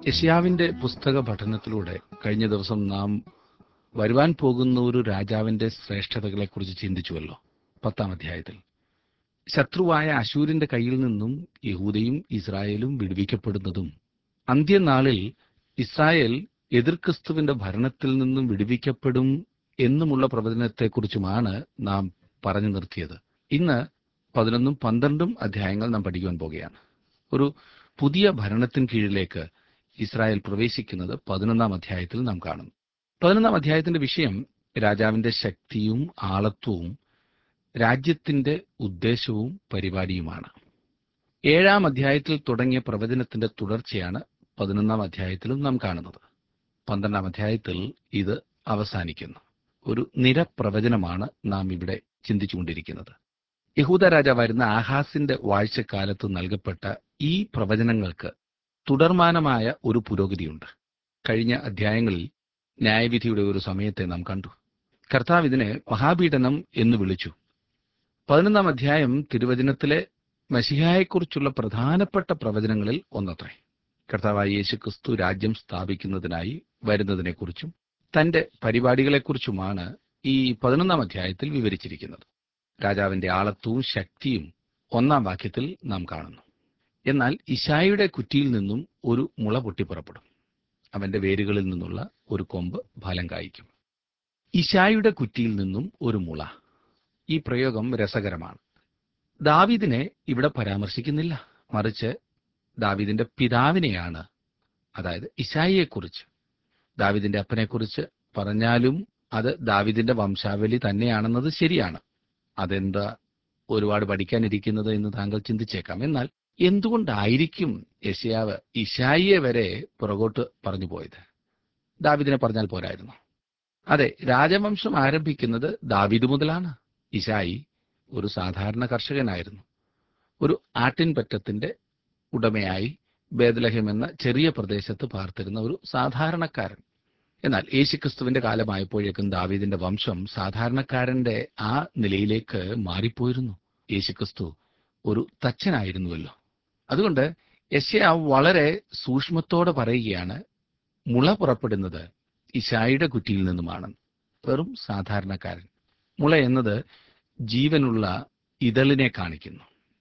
യശയാവിന്റെ പുസ്തക പഠനത്തിലൂടെ കഴിഞ്ഞ ദിവസം നാം വരുവാൻ പോകുന്ന ഒരു രാജാവിന്റെ ശ്രേഷ്ഠതകളെക്കുറിച്ച് ചിന്തിച്ചുവല്ലോ പത്താം അധ്യായത്തിൽ ശത്രുവായ അശൂരിന്റെ കയ്യിൽ നിന്നും യഹൂദയും ഇസ്രായേലും വിടുവിക്കപ്പെടുന്നതും അന്ത്യനാളിൽ ഇസ്രായേൽ എതിർ ക്രിസ്തുവിന്റെ ഭരണത്തിൽ നിന്നും വിടുവിക്കപ്പെടും എന്നുമുള്ള പ്രവചനത്തെക്കുറിച്ചുമാണ് നാം പറഞ്ഞു നിർത്തിയത് ഇന്ന് പതിനൊന്നും പന്ത്രണ്ടും അധ്യായങ്ങൾ നാം പഠിക്കുവാൻ പോകുകയാണ് ഒരു പുതിയ ഭരണത്തിന് കീഴിലേക്ക് ഇസ്രായേൽ പ്രവേശിക്കുന്നത് പതിനൊന്നാം അധ്യായത്തിൽ നാം കാണുന്നു പതിനൊന്നാം അധ്യായത്തിന്റെ വിഷയം രാജാവിന്റെ ശക്തിയും ആളത്വവും രാജ്യത്തിന്റെ ഉദ്ദേശവും പരിപാടിയുമാണ് ഏഴാം അധ്യായത്തിൽ തുടങ്ങിയ പ്രവചനത്തിന്റെ തുടർച്ചയാണ് പതിനൊന്നാം അധ്യായത്തിലും നാം കാണുന്നത് പന്ത്രണ്ടാം അധ്യായത്തിൽ ഇത് അവസാനിക്കുന്നു ഒരു നിരപ്രവചനമാണ് നാം ഇവിടെ ചിന്തിച്ചുകൊണ്ടിരിക്കുന്നത് യഹൂദ രാജാവായിരുന്ന ആഹാസിന്റെ വാഴ്ചക്കാലത്ത് നൽകപ്പെട്ട ഈ പ്രവചനങ്ങൾക്ക് തുടർമാനമായ ഒരു പുരോഗതിയുണ്ട് കഴിഞ്ഞ അധ്യായങ്ങളിൽ ന്യായവിധിയുടെ ഒരു സമയത്തെ നാം കണ്ടു കർത്താവ് ഇതിനെ മഹാപീഡനം എന്ന് വിളിച്ചു പതിനൊന്നാം അധ്യായം തിരുവചനത്തിലെ മഷിഹായെക്കുറിച്ചുള്ള പ്രധാനപ്പെട്ട പ്രവചനങ്ങളിൽ ഒന്നത്രേ കർത്താവായ യേശു ക്രിസ്തു രാജ്യം സ്ഥാപിക്കുന്നതിനായി വരുന്നതിനെക്കുറിച്ചും തന്റെ പരിപാടികളെക്കുറിച്ചുമാണ് ഈ പതിനൊന്നാം അധ്യായത്തിൽ വിവരിച്ചിരിക്കുന്നത് രാജാവിന്റെ ആളത്വവും ശക്തിയും ഒന്നാം വാക്യത്തിൽ നാം കാണുന്നു എന്നാൽ ഇശായിയുടെ കുറ്റിയിൽ നിന്നും ഒരു മുള പൊട്ടിപ്പുറപ്പെടും അവന്റെ വേരുകളിൽ നിന്നുള്ള ഒരു കൊമ്പ് ഫലം കായ്ക്കും ഇശായിയുടെ കുറ്റിയിൽ നിന്നും ഒരു മുള ഈ പ്രയോഗം രസകരമാണ് ദാവീദിനെ ഇവിടെ പരാമർശിക്കുന്നില്ല മറിച്ച് ദാവീദിന്റെ പിതാവിനെയാണ് അതായത് ഇശായിയെക്കുറിച്ച് ദാവീദിന്റെ അപ്പനെക്കുറിച്ച് പറഞ്ഞാലും അത് ദാവീദിന്റെ വംശാവലി തന്നെയാണെന്നത് ശരിയാണ് അതെന്താ ഒരുപാട് പഠിക്കാനിരിക്കുന്നത് എന്ന് താങ്കൾ ചിന്തിച്ചേക്കാം എന്നാൽ എന്തുകൊണ്ടായിരിക്കും യശയാവ് ഇഷായിയെ വരെ പുറകോട്ട് പറഞ്ഞു പോയത് ദാവിദിനെ പറഞ്ഞാൽ പോരായിരുന്നു അതെ രാജവംശം ആരംഭിക്കുന്നത് ദാവീദ് മുതലാണ് ഇഷായി ഒരു സാധാരണ കർഷകനായിരുന്നു ഒരു ആട്ടിൻപറ്റത്തിന്റെ ഉടമയായി ബേദലഹം എന്ന ചെറിയ പ്രദേശത്ത് പാർത്തിരുന്ന ഒരു സാധാരണക്കാരൻ എന്നാൽ യേശുക്രിസ്തുവിന്റെ കാലമായപ്പോഴേക്കും ദാവീദിന്റെ വംശം സാധാരണക്കാരന്റെ ആ നിലയിലേക്ക് മാറിപ്പോയിരുന്നു യേശുക്രിസ്തു ഒരു തച്ചനായിരുന്നുവല്ലോ അതുകൊണ്ട് യശയ വളരെ സൂക്ഷ്മത്തോടെ പറയുകയാണ് മുള പുറപ്പെടുന്നത് ഇശായിയുടെ കുറ്റിയിൽ നിന്നുമാണ് വെറും സാധാരണക്കാരൻ മുള എന്നത് ജീവനുള്ള ഇതളിനെ കാണിക്കുന്നു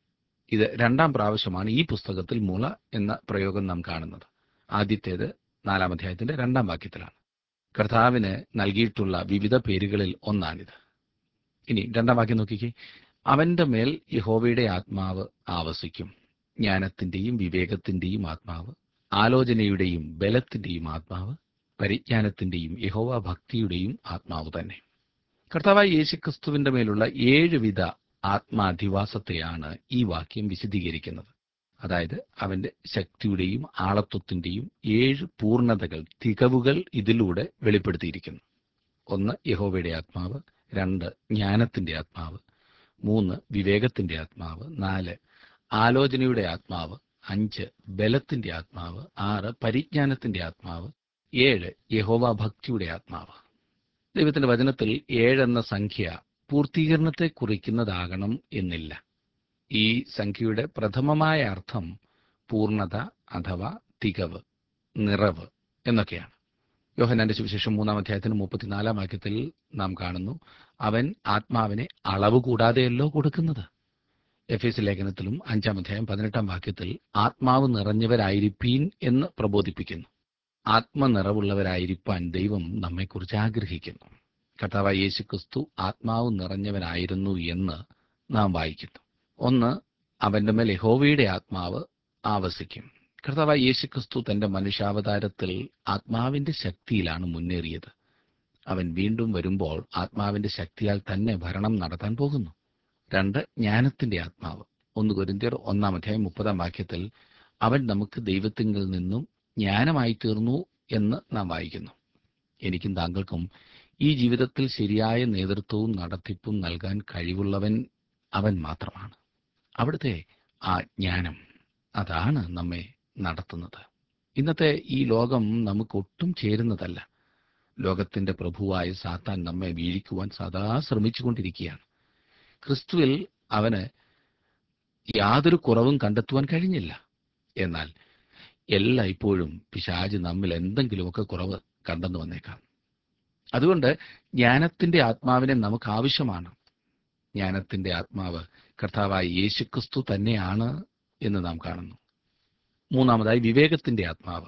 ഇത് രണ്ടാം പ്രാവശ്യമാണ് ഈ പുസ്തകത്തിൽ മുള എന്ന പ്രയോഗം നാം കാണുന്നത് ആദ്യത്തേത് നാലാം അധ്യായത്തിന്റെ രണ്ടാം വാക്യത്തിലാണ് കർത്താവിന് നൽകിയിട്ടുള്ള വിവിധ പേരുകളിൽ ഒന്നാണിത് ഇനി രണ്ടാം വാക്യം നോക്കിക്കേ അവന്റെ മേൽ യഹോവയുടെ ആത്മാവ് ആവസിക്കും ജ്ഞാനത്തിന്റെയും വിവേകത്തിന്റെയും ആത്മാവ് ആലോചനയുടെയും ബലത്തിന്റെയും ആത്മാവ് പരിജ്ഞാനത്തിന്റെയും യഹോവ ഭക്തിയുടെയും ആത്മാവ് തന്നെ കർത്താവായ യേശുക്രിസ്തുവിന്റെ മേലുള്ള ഏഴുവിധ ആത്മാധിവാസത്തെയാണ് ഈ വാക്യം വിശദീകരിക്കുന്നത് അതായത് അവന്റെ ശക്തിയുടെയും ആളത്വത്തിന്റെയും ഏഴ് പൂർണ്ണതകൾ തികവുകൾ ഇതിലൂടെ വെളിപ്പെടുത്തിയിരിക്കുന്നു ഒന്ന് യഹോവയുടെ ആത്മാവ് രണ്ട് ജ്ഞാനത്തിന്റെ ആത്മാവ് മൂന്ന് വിവേകത്തിന്റെ ആത്മാവ് നാല് ആലോചനയുടെ ആത്മാവ് അഞ്ച് ബലത്തിന്റെ ആത്മാവ് ആറ് പരിജ്ഞാനത്തിന്റെ ആത്മാവ് ഏഴ് യഹോവ ഭക്തിയുടെ ആത്മാവ് ദൈവത്തിന്റെ വചനത്തിൽ ഏഴെന്ന സംഖ്യ പൂർത്തീകരണത്തെ കുറിക്കുന്നതാകണം എന്നില്ല ഈ സംഖ്യയുടെ പ്രഥമമായ അർത്ഥം പൂർണ്ണത അഥവാ തികവ് നിറവ് എന്നൊക്കെയാണ് യോഹനാന്റെ സുവിശേഷം മൂന്നാം അധ്യായത്തിന് മുപ്പത്തിനാലാം വാക്യത്തിൽ നാം കാണുന്നു അവൻ ആത്മാവിനെ അളവ് കൂടാതെയല്ലോ കൊടുക്കുന്നത് എഫ് എസ് ലേഖനത്തിലും അഞ്ചാം അധ്യായം പതിനെട്ടാം വാക്യത്തിൽ ആത്മാവ് നിറഞ്ഞവരായിരിപ്പീൻ എന്ന് പ്രബോധിപ്പിക്കുന്നു ആത്മനിറവുള്ളവരായിരിക്കാൻ ദൈവം നമ്മെക്കുറിച്ച് ആഗ്രഹിക്കുന്നു കർത്താവായ യേശു ക്രിസ്തു ആത്മാവ് നിറഞ്ഞവനായിരുന്നു എന്ന് നാം വായിക്കുന്നു ഒന്ന് അവന്റെ മേൽ യഹോവയുടെ ആത്മാവ് ആവസിക്കും കർത്താവായ യേശു ക്രിസ്തു തന്റെ മനുഷ്യാവതാരത്തിൽ ആത്മാവിന്റെ ശക്തിയിലാണ് മുന്നേറിയത് അവൻ വീണ്ടും വരുമ്പോൾ ആത്മാവിന്റെ ശക്തിയാൽ തന്നെ ഭരണം നടത്താൻ പോകുന്നു രണ്ട് ജ്ഞാനത്തിന്റെ ആത്മാവ് ഒന്ന് കൊരിന്ത്യർ ഒന്നാം അധ്യായം മുപ്പതാം വാക്യത്തിൽ അവൻ നമുക്ക് ദൈവത്തിങ്കിൽ നിന്നും ജ്ഞാനമായി തീർന്നു എന്ന് നാം വായിക്കുന്നു എനിക്കും താങ്കൾക്കും ഈ ജീവിതത്തിൽ ശരിയായ നേതൃത്വവും നടത്തിപ്പും നൽകാൻ കഴിവുള്ളവൻ അവൻ മാത്രമാണ് അവിടുത്തെ ആ ജ്ഞാനം അതാണ് നമ്മെ നടത്തുന്നത് ഇന്നത്തെ ഈ ലോകം നമുക്ക് ഒട്ടും ചേരുന്നതല്ല ലോകത്തിന്റെ പ്രഭുവായ സാത്താൻ നമ്മെ വീഴിക്കുവാൻ സദാ ശ്രമിച്ചുകൊണ്ടിരിക്കുകയാണ് ക്രിസ്തുവിൽ അവന് യാതൊരു കുറവും കണ്ടെത്തുവാൻ കഴിഞ്ഞില്ല എന്നാൽ എല്ലായ്പ്പോഴും പിശാജ് നമ്മിൽ എന്തെങ്കിലുമൊക്കെ കുറവ് കണ്ടെന്ന് വന്നേക്കാം അതുകൊണ്ട് ജ്ഞാനത്തിന്റെ ആത്മാവിനെ നമുക്ക് ആവശ്യമാണ് ജ്ഞാനത്തിന്റെ ആത്മാവ് കർത്താവായ യേശുക്രിസ്തു തന്നെയാണ് എന്ന് നാം കാണുന്നു മൂന്നാമതായി വിവേകത്തിന്റെ ആത്മാവ്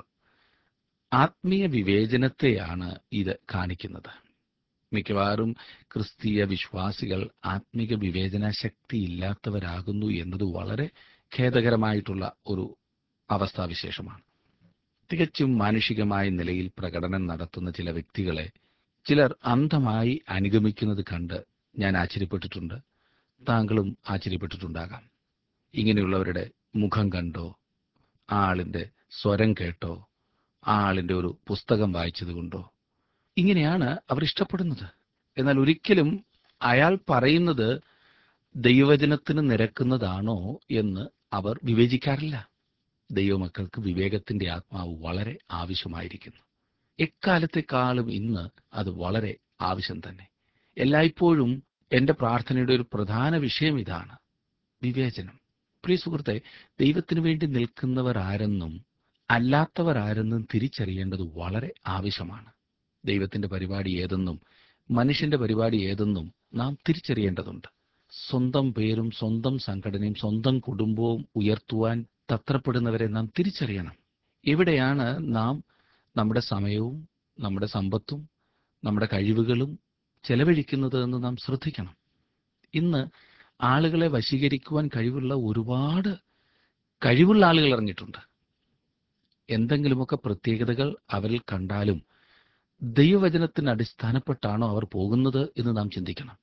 ആത്മീയ വിവേചനത്തെയാണ് ഇത് കാണിക്കുന്നത് മിക്കവാറും ക്രിസ്തീയ വിശ്വാസികൾ ആത്മീക വിവേചന ശക്തി ഇല്ലാത്തവരാകുന്നു എന്നത് വളരെ ഖേദകരമായിട്ടുള്ള ഒരു അവസ്ഥാവിശേഷമാണ് തികച്ചും മാനുഷികമായ നിലയിൽ പ്രകടനം നടത്തുന്ന ചില വ്യക്തികളെ ചിലർ അന്ധമായി അനുഗമിക്കുന്നത് കണ്ട് ഞാൻ ആശ്ചര്യപ്പെട്ടിട്ടുണ്ട് താങ്കളും ആശ്ചര്യപ്പെട്ടിട്ടുണ്ടാകാം ഇങ്ങനെയുള്ളവരുടെ മുഖം കണ്ടോ ആ ആളിന്റെ സ്വരം കേട്ടോ ആ ആളിന്റെ ഒരു പുസ്തകം വായിച്ചതുകൊണ്ടോ ഇങ്ങനെയാണ് അവർ ഇഷ്ടപ്പെടുന്നത് എന്നാൽ ഒരിക്കലും അയാൾ പറയുന്നത് ദൈവവചനത്തിന് നിരക്കുന്നതാണോ എന്ന് അവർ വിവേചിക്കാറില്ല ദൈവമക്കൾക്ക് വിവേകത്തിന്റെ ആത്മാവ് വളരെ ആവശ്യമായിരിക്കുന്നു എക്കാലത്തെക്കാളും ഇന്ന് അത് വളരെ ആവശ്യം തന്നെ എല്ലായ്പ്പോഴും എന്റെ പ്രാർത്ഥനയുടെ ഒരു പ്രധാന വിഷയം ഇതാണ് വിവേചനം പ്രിയ സുഹൃത്തെ ദൈവത്തിനു വേണ്ടി നിൽക്കുന്നവർ ആരെന്നും അല്ലാത്തവർ ആരെന്നും തിരിച്ചറിയേണ്ടത് വളരെ ആവശ്യമാണ് ദൈവത്തിന്റെ പരിപാടി ഏതെന്നും മനുഷ്യന്റെ പരിപാടി ഏതെന്നും നാം തിരിച്ചറിയേണ്ടതുണ്ട് സ്വന്തം പേരും സ്വന്തം സംഘടനയും സ്വന്തം കുടുംബവും ഉയർത്തുവാൻ തത്രപ്പെടുന്നവരെ നാം തിരിച്ചറിയണം എവിടെയാണ് നാം നമ്മുടെ സമയവും നമ്മുടെ സമ്പത്തും നമ്മുടെ കഴിവുകളും ചെലവഴിക്കുന്നത് എന്ന് നാം ശ്രദ്ധിക്കണം ഇന്ന് ആളുകളെ വശീകരിക്കുവാൻ കഴിവുള്ള ഒരുപാട് കഴിവുള്ള ആളുകൾ ഇറങ്ങിയിട്ടുണ്ട് എന്തെങ്കിലുമൊക്കെ പ്രത്യേകതകൾ അവരിൽ കണ്ടാലും ദൈവവചനത്തിന് അടിസ്ഥാനപ്പെട്ടാണോ അവർ പോകുന്നത് എന്ന് നാം ചിന്തിക്കണം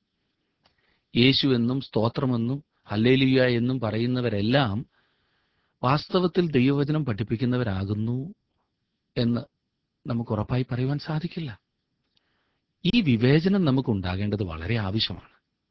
യേശു എന്നും സ്തോത്രമെന്നും ഹല്ലേലുയ എന്നും പറയുന്നവരെല്ലാം വാസ്തവത്തിൽ ദൈവവചനം പഠിപ്പിക്കുന്നവരാകുന്നു എന്ന് നമുക്ക് ഉറപ്പായി പറയുവാൻ സാധിക്കില്ല ഈ വിവേചനം നമുക്ക് ഉണ്ടാകേണ്ടത് വളരെ ആവശ്യമാണ്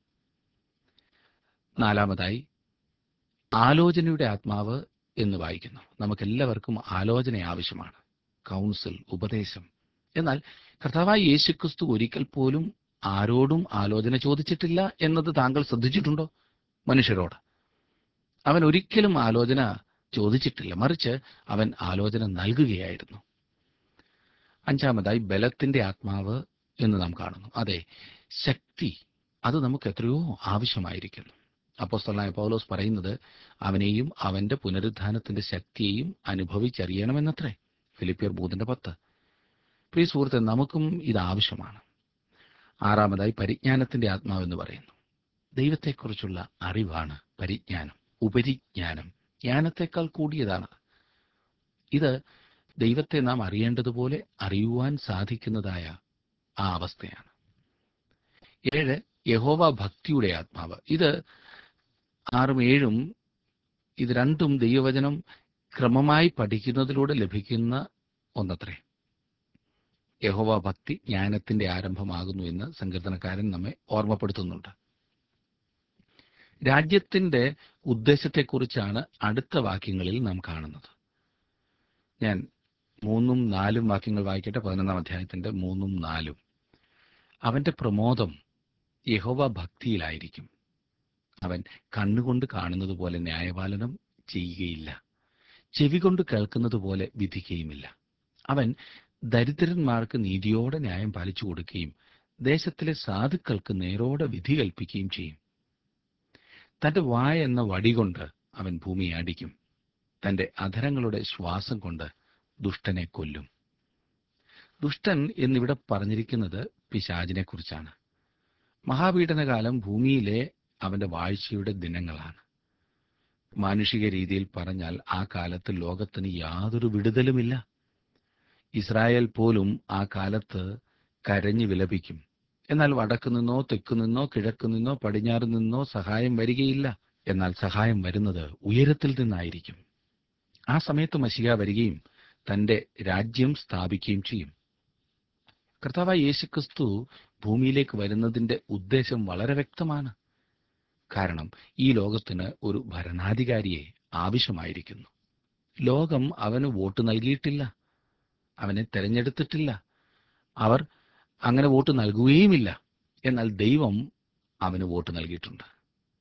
നാലാമതായി ആലോചനയുടെ ആത്മാവ് എന്ന് വായിക്കുന്നു നമുക്കെല്ലാവർക്കും ആലോചന ആവശ്യമാണ് കൗൺസിൽ ഉപദേശം എന്നാൽ കർത്താവായ യേശുക്രിസ്തു ഒരിക്കൽ പോലും ആരോടും ആലോചന ചോദിച്ചിട്ടില്ല എന്നത് താങ്കൾ ശ്രദ്ധിച്ചിട്ടുണ്ടോ മനുഷ്യരോട് അവൻ ഒരിക്കലും ആലോചന ചോദിച്ചിട്ടില്ല മറിച്ച് അവൻ ആലോചന നൽകുകയായിരുന്നു അഞ്ചാമതായി ബലത്തിന്റെ ആത്മാവ് എന്ന് നാം കാണുന്നു അതെ ശക്തി അത് നമുക്ക് എത്രയോ ആവശ്യമായിരിക്കുന്നു അപ്പോസ്തലനായ പൗലോസ് പറയുന്നത് അവനെയും അവന്റെ പുനരുദ്ധാനത്തിന്റെ ശക്തിയെയും അനുഭവിച്ചറിയണമെന്നത്രേ ഫിലിപ്പിയർ മൂന്നിന്റെ പത്ത് പ്രിയ സുഹൃത്തെ നമുക്കും ഇത് ആവശ്യമാണ് ആറാമതായി പരിജ്ഞാനത്തിന്റെ ആത്മാവെന്ന് പറയുന്നു ദൈവത്തെക്കുറിച്ചുള്ള അറിവാണ് പരിജ്ഞാനം ഉപരിജ്ഞാനം ജ്ഞാനത്തെക്കാൾ കൂടിയതാണ് ഇത് ദൈവത്തെ നാം അറിയേണ്ടതുപോലെ അറിയുവാൻ സാധിക്കുന്നതായ ആ അവസ്ഥയാണ് ഏഴ് യഹോവ ഭക്തിയുടെ ആത്മാവ് ഇത് ആറും ഏഴും ഇത് രണ്ടും ദൈവവചനം ക്രമമായി പഠിക്കുന്നതിലൂടെ ലഭിക്കുന്ന ഒന്നത്രേ യഹോവ ഭക്തി ജ്ഞാനത്തിന്റെ ആരംഭമാകുന്നു എന്ന് സങ്കീർത്തനക്കാരൻ നമ്മെ ഓർമ്മപ്പെടുത്തുന്നുണ്ട് രാജ്യത്തിന്റെ ഉദ്ദേശത്തെക്കുറിച്ചാണ് അടുത്ത വാക്യങ്ങളിൽ നാം കാണുന്നത് ഞാൻ മൂന്നും നാലും വാക്യങ്ങൾ വായിക്കട്ടെ പതിനൊന്നാം അധ്യായത്തിന്റെ മൂന്നും നാലും അവന്റെ പ്രമോദം യഹോവ ഭക്തിയിലായിരിക്കും അവൻ കണ്ണുകൊണ്ട് കാണുന്നത് പോലെ ന്യായപാലനം ചെയ്യുകയില്ല ചെവി കൊണ്ട് കേൾക്കുന്നത് പോലെ വിധിക്കുകയുമില്ല അവൻ ദരിദ്രന്മാർക്ക് നീതിയോടെ ന്യായം പാലിച്ചു കൊടുക്കുകയും ദേശത്തിലെ സാധുക്കൾക്ക് നേരോടെ വിധി കൽപ്പിക്കുകയും ചെയ്യും തന്റെ വായ എന്ന വടികൊണ്ട് അവൻ ഭൂമിയെ അടിക്കും തന്റെ അധരങ്ങളുടെ ശ്വാസം കൊണ്ട് ദുഷ്ടനെ കൊല്ലും ദുഷ്ടൻ എന്നിവിടെ പറഞ്ഞിരിക്കുന്നത് പിശാചിനെ കുറിച്ചാണ് മഹാപീഡനകാലം ഭൂമിയിലെ അവന്റെ വാഴ്ചയുടെ ദിനങ്ങളാണ് മാനുഷിക രീതിയിൽ പറഞ്ഞാൽ ആ കാലത്ത് ലോകത്തിന് യാതൊരു വിടുതലുമില്ല ഇസ്രായേൽ പോലും ആ കാലത്ത് കരഞ്ഞു വിലപിക്കും എന്നാൽ വടക്കു നിന്നോ തെക്കു നിന്നോ കിഴക്കു നിന്നോ പടിഞ്ഞാറ് നിന്നോ സഹായം വരികയില്ല എന്നാൽ സഹായം വരുന്നത് ഉയരത്തിൽ നിന്നായിരിക്കും ആ സമയത്ത് മഷിക വരികയും തന്റെ രാജ്യം സ്ഥാപിക്കുകയും ചെയ്യും കർത്താവായ യേശുക്രിസ്തു ഭൂമിയിലേക്ക് വരുന്നതിന്റെ ഉദ്ദേശം വളരെ വ്യക്തമാണ് കാരണം ഈ ലോകത്തിന് ഒരു ഭരണാധികാരിയെ ആവശ്യമായിരിക്കുന്നു ലോകം അവന് വോട്ട് നൽകിയിട്ടില്ല അവനെ തെരഞ്ഞെടുത്തിട്ടില്ല അവർ അങ്ങനെ വോട്ട് നൽകുകയുമില്ല എന്നാൽ ദൈവം അവന് വോട്ട് നൽകിയിട്ടുണ്ട്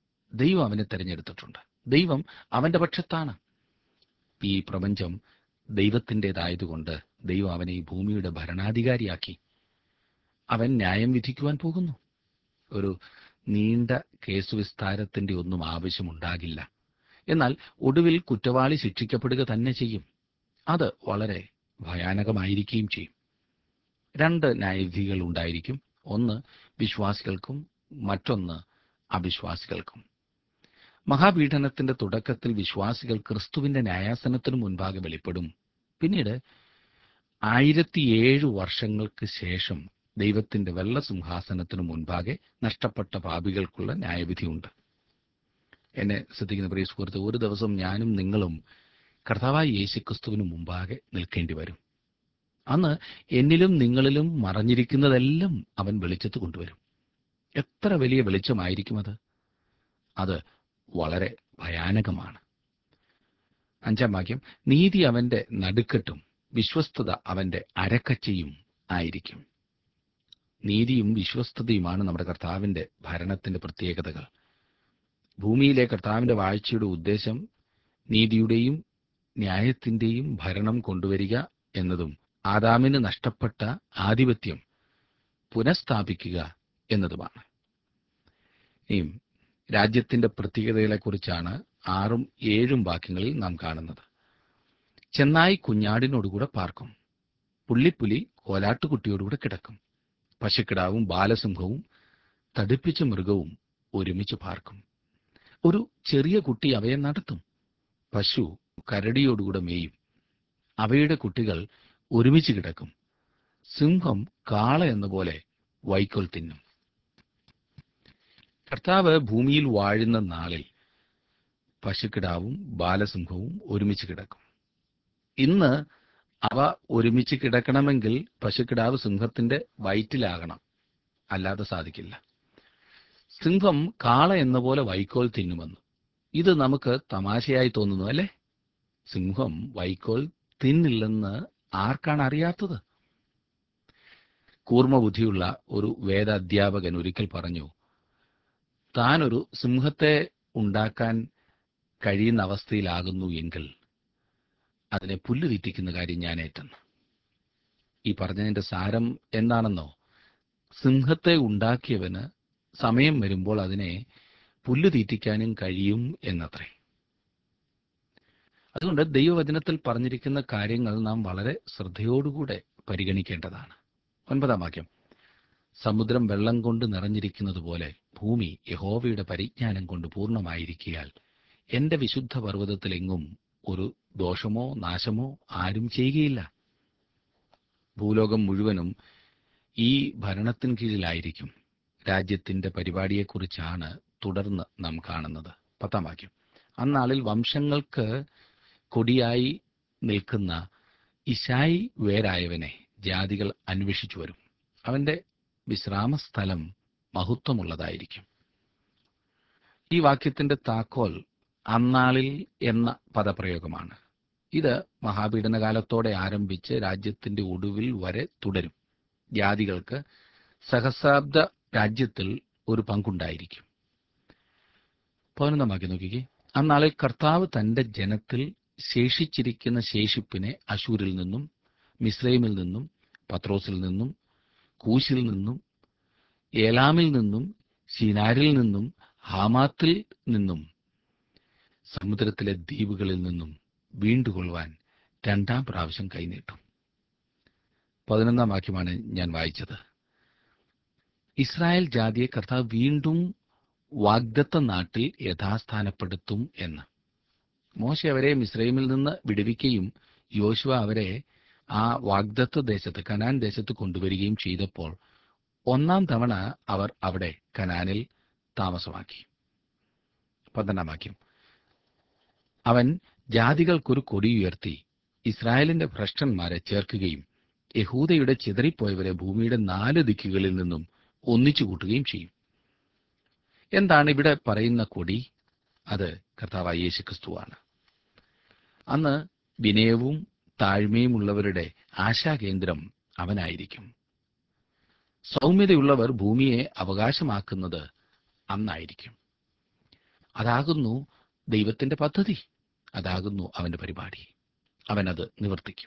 ദൈവം അവനെ തെരഞ്ഞെടുത്തിട്ടുണ്ട് ദൈവം അവന്റെ പക്ഷത്താണ് ഈ പ്രപഞ്ചം ദൈവത്തിൻ്റെതായതുകൊണ്ട് ദൈവം അവനെ ഈ ഭൂമിയുടെ ഭരണാധികാരിയാക്കി അവൻ ന്യായം വിധിക്കുവാൻ പോകുന്നു ഒരു നീണ്ട കേസ് വിസ്താരത്തിന്റെ ഒന്നും ആവശ്യമുണ്ടാകില്ല എന്നാൽ ഒടുവിൽ കുറ്റവാളി ശിക്ഷിക്കപ്പെടുക തന്നെ ചെയ്യും അത് വളരെ ഭയാനകമായിരിക്കുകയും ചെയ്യും രണ്ട് ന്യായവിധികൾ ഉണ്ടായിരിക്കും ഒന്ന് വിശ്വാസികൾക്കും മറ്റൊന്ന് അവിശ്വാസികൾക്കും മഹാപീഡനത്തിന്റെ തുടക്കത്തിൽ വിശ്വാസികൾ ക്രിസ്തുവിന്റെ ന്യായാസനത്തിനു മുൻപാകെ വെളിപ്പെടും പിന്നീട് ആയിരത്തിയേഴ് വർഷങ്ങൾക്ക് ശേഷം ദൈവത്തിന്റെ വെള്ള സിംഹാസനത്തിനു മുൻപാകെ നഷ്ടപ്പെട്ട പാപികൾക്കുള്ള ന്യായവിധിയുണ്ട് എന്നെ ശ്രദ്ധിക്കുന്ന പ്രിയ സുഹൃത്ത് ഒരു ദിവസം ഞാനും നിങ്ങളും കർത്താവായ യേശുക്രിസ്തുവിന് മുമ്പാകെ നിൽക്കേണ്ടി വരും അന്ന് എന്നിലും നിങ്ങളിലും മറഞ്ഞിരിക്കുന്നതെല്ലാം അവൻ വെളിച്ചത്ത് കൊണ്ടുവരും എത്ര വലിയ വെളിച്ചമായിരിക്കും അത് അത് വളരെ ഭയാനകമാണ് അഞ്ചാം വാക്യം നീതി അവന്റെ നടുക്കെട്ടും വിശ്വസ്തത അവന്റെ അരക്കച്ചയും ആയിരിക്കും നീതിയും വിശ്വസ്തതയുമാണ് നമ്മുടെ കർത്താവിന്റെ ഭരണത്തിന്റെ പ്രത്യേകതകൾ ഭൂമിയിലെ കർത്താവിന്റെ വാഴ്ചയുടെ ഉദ്ദേശം നീതിയുടെയും ന്യായത്തിന്റെയും ഭരണം കൊണ്ടുവരിക എന്നതും ആദാമിന് നഷ്ടപ്പെട്ട ആധിപത്യം പുനഃസ്ഥാപിക്കുക എന്നതുമാണ് ഇനിയും രാജ്യത്തിന്റെ പ്രത്യേകതകളെക്കുറിച്ചാണ് ആറും ഏഴും വാക്യങ്ങളിൽ നാം കാണുന്നത് ചെന്നായി കുഞ്ഞാടിനോടുകൂടെ പാർക്കും പുള്ളിപ്പുലി കോലാട്ടുകുട്ടിയോടുകൂടെ കിടക്കും പശുക്കിടാവും ബാലസിംഹവും തടിപ്പിച്ച മൃഗവും ഒരുമിച്ച് പാർക്കും ഒരു ചെറിയ കുട്ടി അവയെ നടത്തും പശു കരടിയോടുകൂടെ മേയും അവയുടെ കുട്ടികൾ ഒരുമിച്ച് കിടക്കും സിംഹം കാള എന്ന പോലെ വൈക്കോൽ തിന്നും കർത്താവ് ഭൂമിയിൽ വാഴുന്ന നാളിൽ പശുക്കിടാവും ബാലസിംഹവും ഒരുമിച്ച് കിടക്കും ഇന്ന് അവ ഒരുമിച്ച് കിടക്കണമെങ്കിൽ പശുക്കിടാവ് സിംഹത്തിന്റെ വയറ്റിലാകണം അല്ലാതെ സാധിക്കില്ല സിംഹം കാള എന്ന പോലെ വൈക്കോൽ തിന്നുമെന്ന് ഇത് നമുക്ക് തമാശയായി തോന്നുന്നു അല്ലേ സിംഹം വൈക്കോൽ തിന്നില്ലെന്ന് ആർക്കാണ് അറിയാത്തത് കൂർമ്മബുദ്ധിയുള്ള ഒരു വേദാധ്യാപകൻ ഒരിക്കൽ പറഞ്ഞു താനൊരു സിംഹത്തെ ഉണ്ടാക്കാൻ കഴിയുന്ന അവസ്ഥയിലാകുന്നു എങ്കിൽ അതിനെ പുല്ല് തീറ്റിക്കുന്ന കാര്യം ഞാൻ ഏറ്റെന്ന് ഈ പറഞ്ഞതിന്റെ സാരം എന്താണെന്നോ സിംഹത്തെ ഉണ്ടാക്കിയവന് സമയം വരുമ്പോൾ അതിനെ പുല്ല് തീറ്റിക്കാനും കഴിയും എന്നത്രേ അതുകൊണ്ട് ദൈവവചനത്തിൽ പറഞ്ഞിരിക്കുന്ന കാര്യങ്ങൾ നാം വളരെ ശ്രദ്ധയോടുകൂടെ പരിഗണിക്കേണ്ടതാണ് ഒൻപതാം വാക്യം സമുദ്രം വെള്ളം കൊണ്ട് നിറഞ്ഞിരിക്കുന്നത് പോലെ ഭൂമി യഹോവയുടെ പരിജ്ഞാനം കൊണ്ട് പൂർണ്ണമായിരിക്കിയാൽ എന്റെ വിശുദ്ധ പർവ്വതത്തിലെങ്ങും ഒരു ദോഷമോ നാശമോ ആരും ചെയ്യുകയില്ല ഭൂലോകം മുഴുവനും ഈ ഭരണത്തിന് കീഴിലായിരിക്കും രാജ്യത്തിന്റെ പരിപാടിയെക്കുറിച്ചാണ് തുടർന്ന് നാം കാണുന്നത് പത്താം വാക്യം അന്നാളിൽ വംശങ്ങൾക്ക് കൊടിയായി നിൽക്കുന്ന ഇശായി വേരായവനെ ജാതികൾ അന്വേഷിച്ചു വരും അവന്റെ വിശ്രാമസ്ഥലം മഹത്വമുള്ളതായിരിക്കും ഈ വാക്യത്തിന്റെ താക്കോൽ അന്നാളിൽ എന്ന പദപ്രയോഗമാണ് ഇത് മഹാപീഡനകാലത്തോടെ ആരംഭിച്ച് രാജ്യത്തിന്റെ ഒടുവിൽ വരെ തുടരും ജാതികൾക്ക് സഹസ്രാബ്ദ രാജ്യത്തിൽ ഒരു പങ്കുണ്ടായിരിക്കും പതിനൊന്നാം വാക്യം നോക്കിക്കേ അന്നാളിൽ കർത്താവ് തന്റെ ജനത്തിൽ ശേഷിച്ചിരിക്കുന്ന ശേഷിപ്പിനെ അശൂരിൽ നിന്നും മിസ്രൈമിൽ നിന്നും പത്രോസിൽ നിന്നും കൂശിൽ നിന്നും ഏലാമിൽ നിന്നും ഷിനാരിൽ നിന്നും ഹാമാത്തിൽ നിന്നും സമുദ്രത്തിലെ ദ്വീപുകളിൽ നിന്നും വീണ്ടുകൊള്ളുവാൻ രണ്ടാം പ്രാവശ്യം കൈനീട്ടും പതിനൊന്നാം വാക്യമാണ് ഞാൻ വായിച്ചത് ഇസ്രായേൽ ജാതിയെ കർത്താവ് വീണ്ടും വാഗ്ദത്ത നാട്ടിൽ യഥാസ്ഥാനപ്പെടുത്തും എന്ന് മോശ അവരെ മിസ്രൈമിൽ നിന്ന് വിടുവിക്കുകയും യോശുവ അവരെ ആ വാഗ്ദത്ത ദേശത്ത് കനാൻ ദേശത്ത് കൊണ്ടുവരികയും ചെയ്തപ്പോൾ ഒന്നാം തവണ അവർ അവിടെ കനാനിൽ താമസമാക്കി പന്ത്രണ്ടാം വാക്യം അവൻ ജാതികൾക്കൊരു കൊടി ഉയർത്തി ഇസ്രായേലിന്റെ ഭ്രഷ്ടന്മാരെ ചേർക്കുകയും യഹൂദയുടെ ചിതറിപ്പോയവരെ ഭൂമിയുടെ നാല് ദിക്കുകളിൽ നിന്നും ഒന്നിച്ചു കൂട്ടുകയും ചെയ്യും എന്താണ് ഇവിടെ പറയുന്ന കൊടി അത് കർത്താവായ യേശുക്രിസ്തുവാണ് അന്ന് വിനയവും താഴ്മയും ഉള്ളവരുടെ ആശാകേന്ദ്രം അവനായിരിക്കും സൗമ്യതയുള്ളവർ ഭൂമിയെ അവകാശമാക്കുന്നത് അന്നായിരിക്കും അതാകുന്നു ദൈവത്തിന്റെ പദ്ധതി അതാകുന്നു അവന്റെ പരിപാടി അവനത് നിവർത്തിക്കും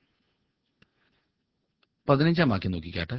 പതിനഞ്ചാം വാക്യം നോക്കിക്കാട്ടെ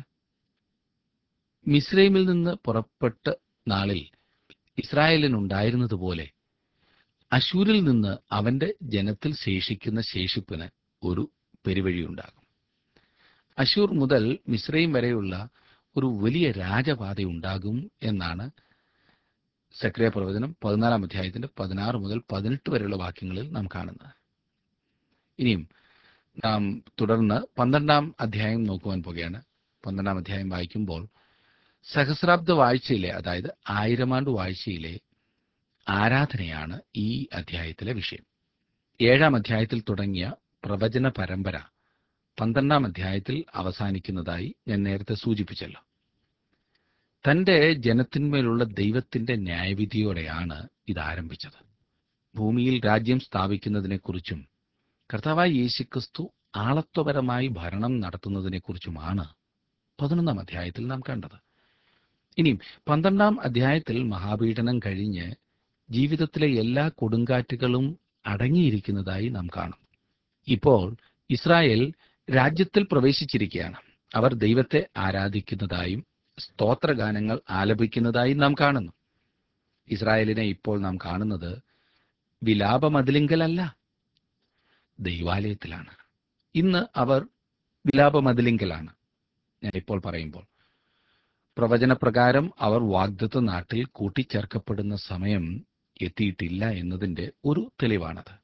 മിസ്രൈമിൽ നിന്ന് പുറപ്പെട്ട നാളിൽ ഇസ്രായേലിനുണ്ടായിരുന്നതുപോലെ അശൂരിൽ നിന്ന് അവന്റെ ജനത്തിൽ ശേഷിക്കുന്ന ശേഷിപ്പിന് ഒരു പെരുവഴിയുണ്ടാകും അശൂർ മുതൽ മിസ്രൈം വരെയുള്ള ഒരു വലിയ രാജപാത ഉണ്ടാകും എന്നാണ് സക്രിയ പ്രവചനം പതിനാലാം അധ്യായത്തിന്റെ പതിനാറ് മുതൽ പതിനെട്ട് വരെയുള്ള വാക്യങ്ങളിൽ നാം കാണുന്നത് ഇനിയും നാം തുടർന്ന് പന്ത്രണ്ടാം അധ്യായം നോക്കുവാൻ പോകുകയാണ് പന്ത്രണ്ടാം അധ്യായം വായിക്കുമ്പോൾ സഹസ്രാബ്ദ വാഴ്ചയിലെ അതായത് ആയിരമാണ്ട് വാഴ്ചയിലെ ആരാധനയാണ് ഈ അധ്യായത്തിലെ വിഷയം ഏഴാം അധ്യായത്തിൽ തുടങ്ങിയ പ്രവചന പരമ്പര പന്ത്രണ്ടാം അധ്യായത്തിൽ അവസാനിക്കുന്നതായി ഞാൻ നേരത്തെ സൂചിപ്പിച്ചല്ലോ തന്റെ ജനത്തിന്മേലുള്ള ദൈവത്തിന്റെ ന്യായവിധിയോടെയാണ് ഇത് ആരംഭിച്ചത് ഭൂമിയിൽ രാജ്യം സ്ഥാപിക്കുന്നതിനെക്കുറിച്ചും കർത്താവായ യേശുക്രിസ്തു ആളത്വപരമായി ഭരണം നടത്തുന്നതിനെക്കുറിച്ചുമാണ് പതിനൊന്നാം അധ്യായത്തിൽ നാം കണ്ടത് ഇനിയും പന്ത്രണ്ടാം അധ്യായത്തിൽ മഹാപീഡനം കഴിഞ്ഞ് ജീവിതത്തിലെ എല്ലാ കൊടുങ്കാറ്റുകളും അടങ്ങിയിരിക്കുന്നതായി നാം കാണും ഇപ്പോൾ ഇസ്രായേൽ രാജ്യത്തിൽ പ്രവേശിച്ചിരിക്കുകയാണ് അവർ ദൈവത്തെ ആരാധിക്കുന്നതായും സ്തോത്രഗാനങ്ങൾ ആലപിക്കുന്നതായും നാം കാണുന്നു ഇസ്രായേലിനെ ഇപ്പോൾ നാം കാണുന്നത് വിലാപമതിലിങ്കലല്ല ദൈവാലയത്തിലാണ് ഇന്ന് അവർ വിലാപമതിലിങ്കലാണ് ഞാൻ ഇപ്പോൾ പറയുമ്പോൾ പ്രവചനപ്രകാരം അവർ വാഗ്ദത്ത നാട്ടിൽ കൂട്ടിച്ചേർക്കപ്പെടുന്ന സമയം എത്തിയിട്ടില്ല എന്നതിന്റെ ഒരു തെളിവാണത്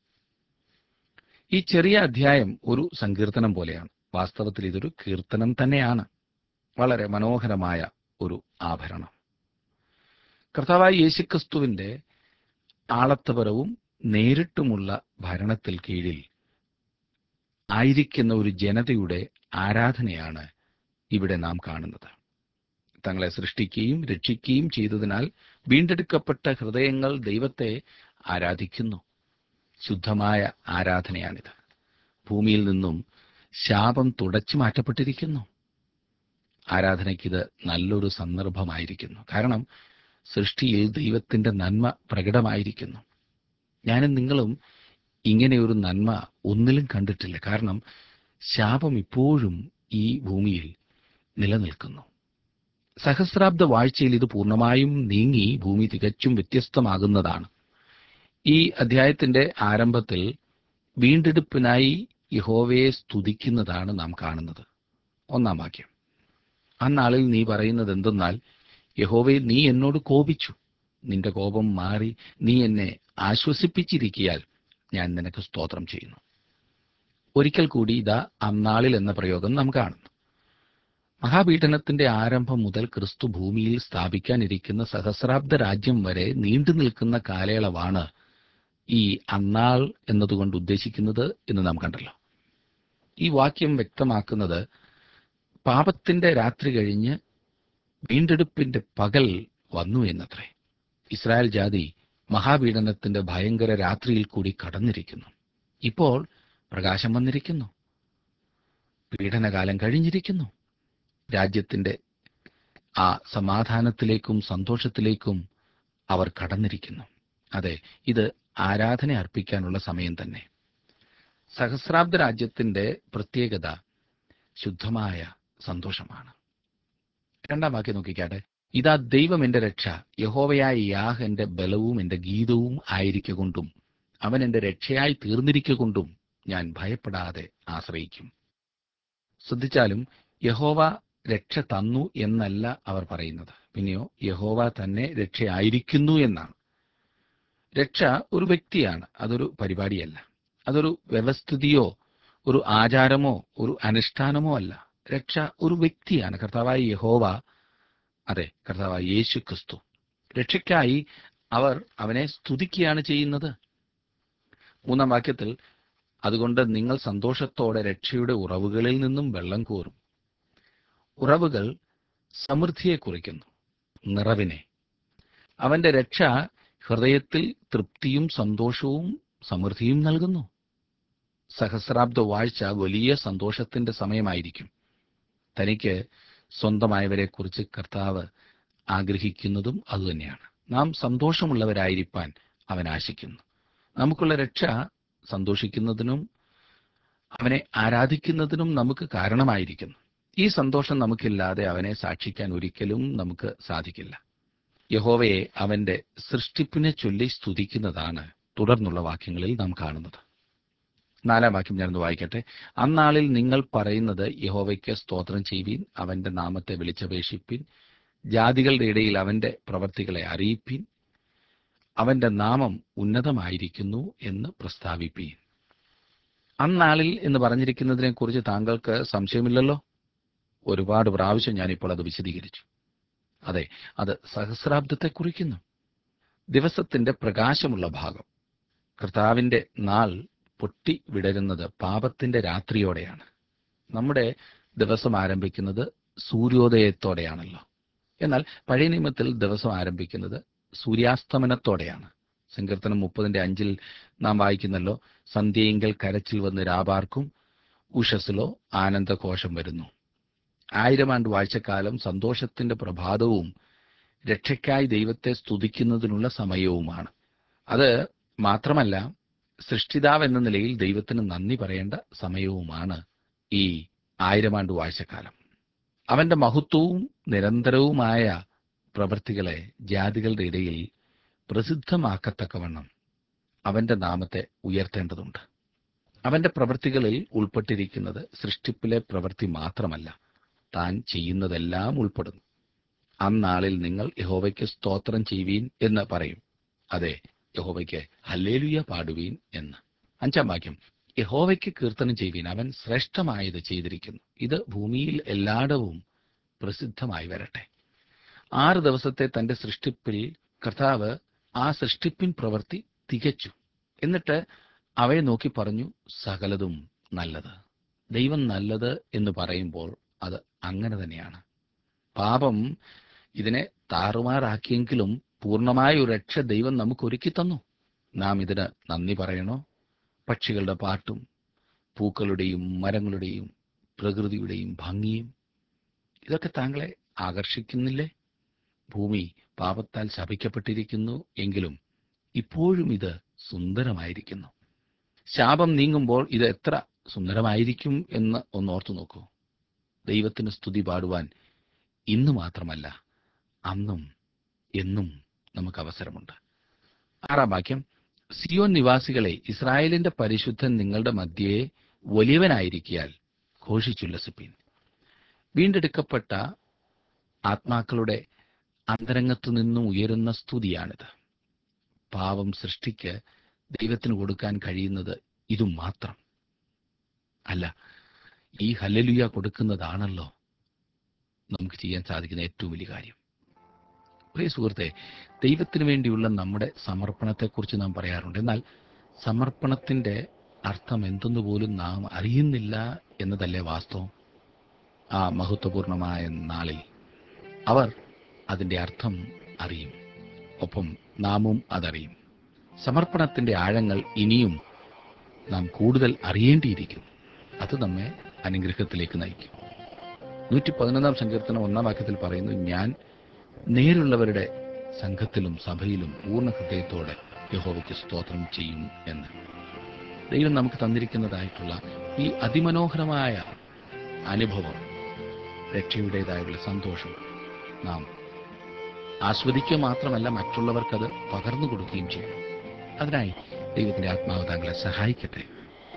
ഈ ചെറിയ അധ്യായം ഒരു സങ്കീർത്തനം പോലെയാണ് വാസ്തവത്തിൽ ഇതൊരു കീർത്തനം തന്നെയാണ് വളരെ മനോഹരമായ ഒരു ആഭരണം കർത്താവായ യേശുക്രിസ്തുവിന്റെ ആളത്തപരവും നേരിട്ടുമുള്ള ഭരണത്തിൽ കീഴിൽ ആയിരിക്കുന്ന ഒരു ജനതയുടെ ആരാധനയാണ് ഇവിടെ നാം കാണുന്നത് തങ്ങളെ സൃഷ്ടിക്കുകയും രക്ഷിക്കുകയും ചെയ്തതിനാൽ വീണ്ടെടുക്കപ്പെട്ട ഹൃദയങ്ങൾ ദൈവത്തെ ആരാധിക്കുന്നു ശുദ്ധമായ ആരാധനയാണിത് ഭൂമിയിൽ നിന്നും ശാപം തുടച്ചു മാറ്റപ്പെട്ടിരിക്കുന്നു ആരാധനയ്ക്കിത് നല്ലൊരു സന്ദർഭമായിരിക്കുന്നു കാരണം സൃഷ്ടിയിൽ ദൈവത്തിന്റെ നന്മ പ്രകടമായിരിക്കുന്നു ഞാനും നിങ്ങളും ഇങ്ങനെ ഒരു നന്മ ഒന്നിലും കണ്ടിട്ടില്ല കാരണം ശാപം ഇപ്പോഴും ഈ ഭൂമിയിൽ നിലനിൽക്കുന്നു സഹസ്രാബ്ദ വാഴ്ചയിൽ ഇത് പൂർണ്ണമായും നീങ്ങി ഭൂമി തികച്ചും വ്യത്യസ്തമാകുന്നതാണ് ഈ അധ്യായത്തിന്റെ ആരംഭത്തിൽ വീണ്ടെടുപ്പിനായി യഹോവയെ സ്തുതിക്കുന്നതാണ് നാം കാണുന്നത് ഒന്നാം വാക്യം അന്നാളിൽ നീ പറയുന്നത് എന്തെന്നാൽ യഹോവയെ നീ എന്നോട് കോപിച്ചു നിന്റെ കോപം മാറി നീ എന്നെ ആശ്വസിപ്പിച്ചിരിക്കിയാൽ ഞാൻ നിനക്ക് സ്തോത്രം ചെയ്യുന്നു ഒരിക്കൽ കൂടി ഇതാ അന്നാളിൽ എന്ന പ്രയോഗം നാം കാണുന്നു മഹാപീഡനത്തിന്റെ ആരംഭം മുതൽ ക്രിസ്തു ഭൂമിയിൽ സ്ഥാപിക്കാനിരിക്കുന്ന സഹസ്രാബ്ദ രാജ്യം വരെ നീണ്ടു നിൽക്കുന്ന കാലയളവാണ് ഈ അന്നാൾ എന്നതുകൊണ്ട് ഉദ്ദേശിക്കുന്നത് എന്ന് നാം കണ്ടല്ലോ ഈ വാക്യം വ്യക്തമാക്കുന്നത് പാപത്തിന്റെ രാത്രി കഴിഞ്ഞ് വീണ്ടെടുപ്പിന്റെ പകൽ വന്നു എന്നത്രേ ഇസ്രായേൽ ജാതി മഹാപീഡനത്തിന്റെ ഭയങ്കര രാത്രിയിൽ കൂടി കടന്നിരിക്കുന്നു ഇപ്പോൾ പ്രകാശം വന്നിരിക്കുന്നു പീഡനകാലം കഴിഞ്ഞിരിക്കുന്നു രാജ്യത്തിന്റെ ആ സമാധാനത്തിലേക്കും സന്തോഷത്തിലേക്കും അവർ കടന്നിരിക്കുന്നു അതെ ഇത് ആരാധന അർപ്പിക്കാനുള്ള സമയം തന്നെ സഹസ്രാബ്ദ രാജ്യത്തിന്റെ പ്രത്യേകത ശുദ്ധമായ സന്തോഷമാണ് രണ്ടാം വാക്യം നോക്കിക്കാട്ടെ ഇതാ ദൈവം എന്റെ രക്ഷ യഹോവയായ യാഹ് എന്റെ ബലവും എന്റെ ഗീതവും ആയിരിക്കൊണ്ടും അവൻ എന്റെ രക്ഷയായി തീർന്നിരിക്കൊണ്ടും ഞാൻ ഭയപ്പെടാതെ ആശ്രയിക്കും ശ്രദ്ധിച്ചാലും യഹോവ രക്ഷ തന്നു എന്നല്ല അവർ പറയുന്നത് പിന്നെയോ യഹോവ തന്നെ രക്ഷയായിരിക്കുന്നു എന്നാണ് രക്ഷ ഒരു വ്യക്തിയാണ് അതൊരു പരിപാടിയല്ല അതൊരു വ്യവസ്ഥിതിയോ ഒരു ആചാരമോ ഒരു അനുഷ്ഠാനമോ അല്ല രക്ഷ ഒരു വ്യക്തിയാണ് കർത്താവായ യഹോവ അതെ കർത്താവായ യേശു ക്രിസ്തു രക്ഷയ്ക്കായി അവർ അവനെ സ്തുതിക്കുകയാണ് ചെയ്യുന്നത് മൂന്നാം വാക്യത്തിൽ അതുകൊണ്ട് നിങ്ങൾ സന്തോഷത്തോടെ രക്ഷയുടെ ഉറവുകളിൽ നിന്നും വെള്ളം കോരും ഉറവുകൾ സമൃദ്ധിയെ കുറിക്കുന്നു നിറവിനെ അവന്റെ രക്ഷ ഹൃദയത്തിൽ തൃപ്തിയും സന്തോഷവും സമൃദ്ധിയും നൽകുന്നു സഹസ്രാബ്ദ വാഴ്ച വലിയ സന്തോഷത്തിന്റെ സമയമായിരിക്കും തനിക്ക് സ്വന്തമായവരെക്കുറിച്ച് കർത്താവ് ആഗ്രഹിക്കുന്നതും അതുതന്നെയാണ് നാം സന്തോഷമുള്ളവരായിരിക്കാൻ അവൻ ആശിക്കുന്നു നമുക്കുള്ള രക്ഷ സന്തോഷിക്കുന്നതിനും അവനെ ആരാധിക്കുന്നതിനും നമുക്ക് കാരണമായിരിക്കുന്നു ഈ സന്തോഷം നമുക്കില്ലാതെ അവനെ സാക്ഷിക്കാൻ ഒരിക്കലും നമുക്ക് സാധിക്കില്ല യഹോവയെ അവന്റെ സൃഷ്ടിപ്പിനെ ചൊല്ലി സ്തുതിക്കുന്നതാണ് തുടർന്നുള്ള വാക്യങ്ങളിൽ നാം കാണുന്നത് നാലാം വാക്യം ഞാനൊന്ന് വായിക്കട്ടെ അന്നാളിൽ നിങ്ങൾ പറയുന്നത് യഹോവയ്ക്ക് സ്തോത്രം ചെയ്യുവീൻ അവന്റെ നാമത്തെ വിളിച്ചപേക്ഷിപ്പിൻ ജാതികളുടെ ഇടയിൽ അവന്റെ പ്രവർത്തികളെ അറിയിപ്പിൻ അവന്റെ നാമം ഉന്നതമായിരിക്കുന്നു എന്ന് പ്രസ്താവിപ്പീൻ അന്നാളിൽ എന്ന് പറഞ്ഞിരിക്കുന്നതിനെ കുറിച്ച് താങ്കൾക്ക് സംശയമില്ലല്ലോ ഒരുപാട് പ്രാവശ്യം ഞാനിപ്പോൾ അത് വിശദീകരിച്ചു അതെ അത് സഹസ്രാബ്ദത്തെ കുറിക്കുന്നു ദിവസത്തിന്റെ പ്രകാശമുള്ള ഭാഗം കർത്താവിന്റെ നാൾ പൊട്ടി വിടരുന്നത് പാപത്തിന്റെ രാത്രിയോടെയാണ് നമ്മുടെ ദിവസം ആരംഭിക്കുന്നത് സൂര്യോദയത്തോടെയാണല്ലോ എന്നാൽ പഴയ നിയമത്തിൽ ദിവസം ആരംഭിക്കുന്നത് സൂര്യാസ്തമനത്തോടെയാണ് സങ്കീർത്തനം മുപ്പതിന്റെ അഞ്ചിൽ നാം വായിക്കുന്നല്ലോ സന്ധ്യയെങ്കിൽ കരച്ചിൽ വന്ന് രാപാർക്കും ഉഷസ്സിലോ ആനന്ദഘോഷം വരുന്നു ആയിരം ആണ്ട് വാഴ്ചക്കാലം സന്തോഷത്തിന്റെ പ്രഭാതവും രക്ഷയ്ക്കായി ദൈവത്തെ സ്തുതിക്കുന്നതിനുള്ള സമയവുമാണ് അത് മാത്രമല്ല സൃഷ്ടിതാവ് എന്ന നിലയിൽ ദൈവത്തിന് നന്ദി പറയേണ്ട സമയവുമാണ് ഈ ആയിരം ആണ്ട് വാഴ്ചക്കാലം അവന്റെ മഹത്വവും നിരന്തരവുമായ പ്രവൃത്തികളെ ജാതികളുടെ ഇടയിൽ പ്രസിദ്ധമാക്കത്തക്കവണ്ണം അവന്റെ നാമത്തെ ഉയർത്തേണ്ടതുണ്ട് അവന്റെ പ്രവൃത്തികളിൽ ഉൾപ്പെട്ടിരിക്കുന്നത് സൃഷ്ടിപ്പിലെ പ്രവൃത്തി മാത്രമല്ല താൻ ചെയ്യുന്നതെല്ലാം ഉൾപ്പെടുന്നു അന്നാളിൽ നിങ്ങൾ യഹോവയ്ക്ക് സ്തോത്രം ചെയ്യുവീൻ എന്ന് പറയും അതെ യഹോവയ്ക്ക് ഹല്ലേലുയ പാടുവീൻ എന്ന് അഞ്ചാം വാക്യം യഹോവയ്ക്ക് കീർത്തനം ചെയ്യുവീൻ അവൻ ശ്രേഷ്ഠമായത് ചെയ്തിരിക്കുന്നു ഇത് ഭൂമിയിൽ എല്ലായിടവും പ്രസിദ്ധമായി വരട്ടെ ആറ് ദിവസത്തെ തന്റെ സൃഷ്ടിപ്പിൽ കർത്താവ് ആ സൃഷ്ടിപ്പിൻ പ്രവൃത്തി തികച്ചു എന്നിട്ട് അവയെ നോക്കി പറഞ്ഞു സകലതും നല്ലത് ദൈവം നല്ലത് എന്ന് പറയുമ്പോൾ അത് അങ്ങനെ തന്നെയാണ് പാപം ഇതിനെ താറുമാറാക്കിയെങ്കിലും പൂർണ്ണമായ ഒരു രക്ഷ ദൈവം നമുക്ക് ഒരുക്കി തന്നു നാം ഇതിന് നന്ദി പറയണോ പക്ഷികളുടെ പാട്ടും പൂക്കളുടെയും മരങ്ങളുടെയും പ്രകൃതിയുടെയും ഭംഗിയും ഇതൊക്കെ താങ്കളെ ആകർഷിക്കുന്നില്ലേ ഭൂമി പാപത്താൽ ശപിക്കപ്പെട്ടിരിക്കുന്നു എങ്കിലും ഇപ്പോഴും ഇത് സുന്ദരമായിരിക്കുന്നു ശാപം നീങ്ങുമ്പോൾ ഇത് എത്ര സുന്ദരമായിരിക്കും എന്ന് ഒന്ന് ഓർത്തു നോക്കൂ ദൈവത്തിന് സ്തുതി പാടുവാൻ ഇന്ന് മാത്രമല്ല അന്നും എന്നും നമുക്ക് അവസരമുണ്ട് ആറാം വാക്യം സിയോൻ നിവാസികളെ ഇസ്രായേലിന്റെ പരിശുദ്ധൻ നിങ്ങളുടെ മധ്യയെ വലിയവനായിരിക്കിയാൽ ഘോഷിച്ചുല്ലസിപ്പീൻ വീണ്ടെടുക്കപ്പെട്ട ആത്മാക്കളുടെ അന്തരംഗത്തു നിന്നും ഉയരുന്ന സ്തുതിയാണിത് പാവം സൃഷ്ടിക്ക് ദൈവത്തിന് കൊടുക്കാൻ കഴിയുന്നത് ഇതും മാത്രം അല്ല ഈ ഹല്ലലുയ കൊടുക്കുന്നതാണല്ലോ നമുക്ക് ചെയ്യാൻ സാധിക്കുന്ന ഏറ്റവും വലിയ കാര്യം പ്രിയ സുഹൃത്തെ ദൈവത്തിന് വേണ്ടിയുള്ള നമ്മുടെ സമർപ്പണത്തെക്കുറിച്ച് നാം പറയാറുണ്ട് എന്നാൽ സമർപ്പണത്തിന്റെ അർത്ഥം എന്തെന്ന് പോലും നാം അറിയുന്നില്ല എന്നതല്ലേ വാസ്തവം ആ മഹത്വപൂർണമായ നാളിൽ അവർ അതിന്റെ അർത്ഥം അറിയും ഒപ്പം നാമും അതറിയും സമർപ്പണത്തിന്റെ ആഴങ്ങൾ ഇനിയും നാം കൂടുതൽ അറിയേണ്ടിയിരിക്കും അത് നമ്മെ അനുഗ്രഹത്തിലേക്ക് നയിക്കും നൂറ്റി പതിനൊന്നാം സങ്കീർത്തനം ഒന്നാം വാക്യത്തിൽ പറയുന്നു ഞാൻ നേരുള്ളവരുടെ സംഘത്തിലും സഭയിലും പൂർണ്ണ ഹൃദയത്തോടെ യഹോവയ്ക്ക് സ്തോത്രം ചെയ്യും എന്ന് ദൈവം നമുക്ക് തന്നിരിക്കുന്നതായിട്ടുള്ള ഈ അതിമനോഹരമായ അനുഭവം രക്ഷയുടേതായുള്ള സന്തോഷം നാം ആസ്വദിക്കുക മാത്രമല്ല മറ്റുള്ളവർക്കത് പകർന്നു കൊടുക്കുകയും ചെയ്യും അതിനായി ദൈവത്തിന്റെ ആത്മാവ് താങ്കളെ സഹായിക്കട്ടെ